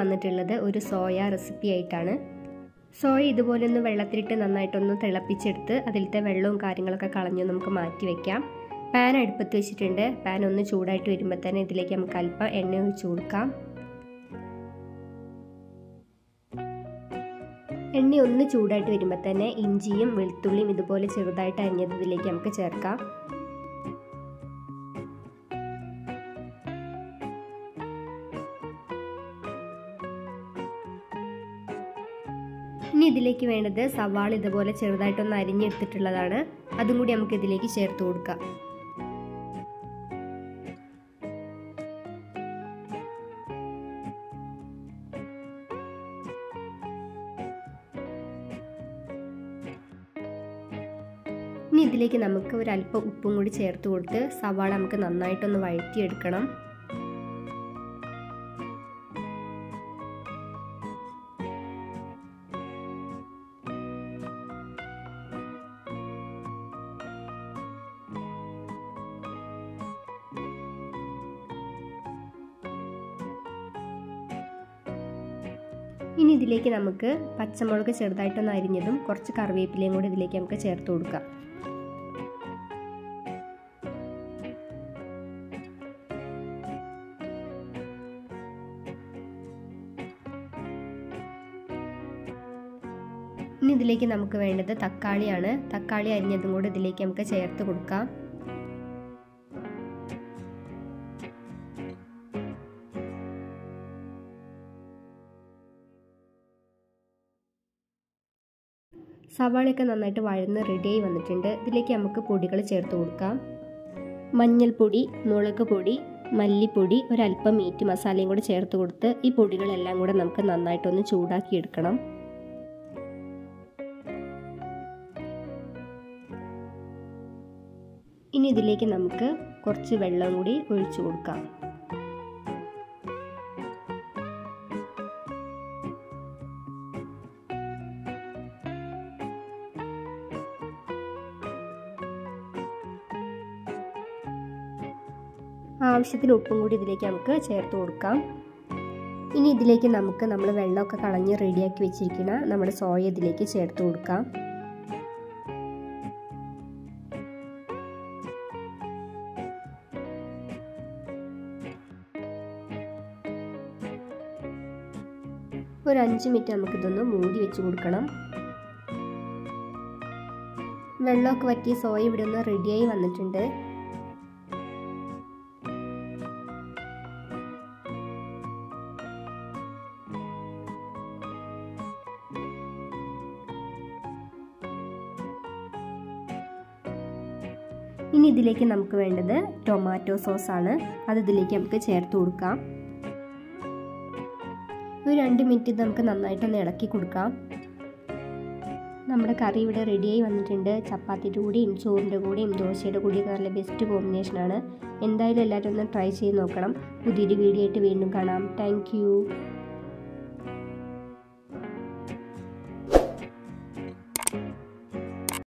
വന്നിട്ടുള്ളത് ഒരു soya recipe ആയിട്ടാണ് സോയ ഇതുപോലെ ഒന്ന് വെള്ളത്തിലിട്ട് നന്നായിട്ടൊന്ന് തിളപ്പിച്ചെടുത്ത് അതിലത്തെ വെള്ളവും കാര്യങ്ങളൊക്കെ കളഞ്ഞ് നമുക്ക് മാറ്റി വെക്കാം പാൻ അടുപ്പത്ത് വെച്ചിട്ടുണ്ട് പാൻ ഒന്ന് ചൂടായിട്ട് വരുമ്പോൾ തന്നെ ഇതിലേക്ക് നമുക്ക് അല്പം എണ്ണ ഒഴിച്ചു കൊടുക്കാം എണ്ണ ഒന്ന് ചൂടായിട്ട് വരുമ്പോൾ തന്നെ ഇഞ്ചിയും വെളുത്തുള്ളിയും ഇതുപോലെ ചെറുതായിട്ട് അരിഞ്ഞത് ഇതിലേക്ക് നമുക്ക് ചേർക്കാം ഇനി ഇതിലേക്ക് വേണ്ടത് സവാള ഇതുപോലെ ചെറുതായിട്ടൊന്ന് അരിഞ്ഞെടുത്തിട്ടുള്ളതാണ് അതും കൂടി നമുക്ക് ഇതിലേക്ക് ചേർത്ത് കൊടുക്കാം ഇനി ഇതിലേക്ക് നമുക്ക് ഒരു അല്പം ഉപ്പും കൂടി ചേർത്ത് കൊടുത്ത് സവാള നമുക്ക് നന്നായിട്ടൊന്ന് വഴറ്റിയെടുക്കണം ഇനി ഇതിലേക്ക് നമുക്ക് പച്ചമുളക് ചെറുതായിട്ടൊന്ന് അരിഞ്ഞതും കുറച്ച് കറിവേപ്പിലയും കൂടി ഇതിലേക്ക് നമുക്ക് ചേർത്ത് കൊടുക്കാം ഇനി ഇതിലേക്ക് നമുക്ക് വേണ്ടത് തക്കാളിയാണ് തക്കാളി അരിഞ്ഞതും കൂടി ഇതിലേക്ക് നമുക്ക് ചേർത്ത് കൊടുക്കാം സവാളയൊക്കെ നന്നായിട്ട് വഴന്ന് റെഡിയായി വന്നിട്ടുണ്ട് ഇതിലേക്ക് നമുക്ക് പൊടികൾ ചേർത്ത് കൊടുക്കാം മഞ്ഞൾപ്പൊടി മുളക് പൊടി മല്ലിപ്പൊടി ഒരല്പം മീറ്റ് മസാലയും കൂടെ ചേർത്ത് കൊടുത്ത് ഈ പൊടികളെല്ലാം കൂടെ നമുക്ക് നന്നായിട്ടൊന്ന് ചൂടാക്കി എടുക്കണം ഇനി ഇതിലേക്ക് നമുക്ക് കുറച്ച് വെള്ളം കൂടി ഒഴിച്ചു കൊടുക്കാം ആവശ്യത്തിന് ഉപ്പും കൂടി ഇതിലേക്ക് നമുക്ക് ചേർത്ത് കൊടുക്കാം ഇനി ഇതിലേക്ക് നമുക്ക് നമ്മൾ വെള്ളമൊക്കെ കളഞ്ഞ് റെഡിയാക്കി വെച്ചിരിക്കുന്ന നമ്മുടെ സോയ ഇതിലേക്ക് ചേർത്ത് കൊടുക്കാം ഒരു അഞ്ച് മിനിറ്റ് നമുക്കിതൊന്ന് മൂടി വെച്ച് കൊടുക്കണം വെള്ളമൊക്കെ വറ്റി സോയ ഇവിടെ ഒന്ന് റെഡിയായി വന്നിട്ടുണ്ട് ഇനി ഇതിലേക്ക് നമുക്ക് വേണ്ടത് ടൊമാറ്റോ സോസ് ആണ് അത് ഇതിലേക്ക് നമുക്ക് ചേർത്ത് കൊടുക്കാം ഒരു രണ്ട് മിനിറ്റ് ഇത് നമുക്ക് നന്നായിട്ടൊന്ന് ഇളക്കി കൊടുക്കാം നമ്മുടെ കറി ഇവിടെ റെഡിയായി വന്നിട്ടുണ്ട് ചപ്പാത്തിയുടെ കൂടെയും ചോറിൻ്റെ കൂടെയും ദോശയുടെ കൂടെയൊക്കെ നല്ല ബെസ്റ്റ് കോമ്പിനേഷനാണ് എന്തായാലും എല്ലാവരും ഒന്ന് ട്രൈ ചെയ്ത് നോക്കണം പുതിയൊരു വീഡിയോ ആയിട്ട് വീണ്ടും കാണാം താങ്ക്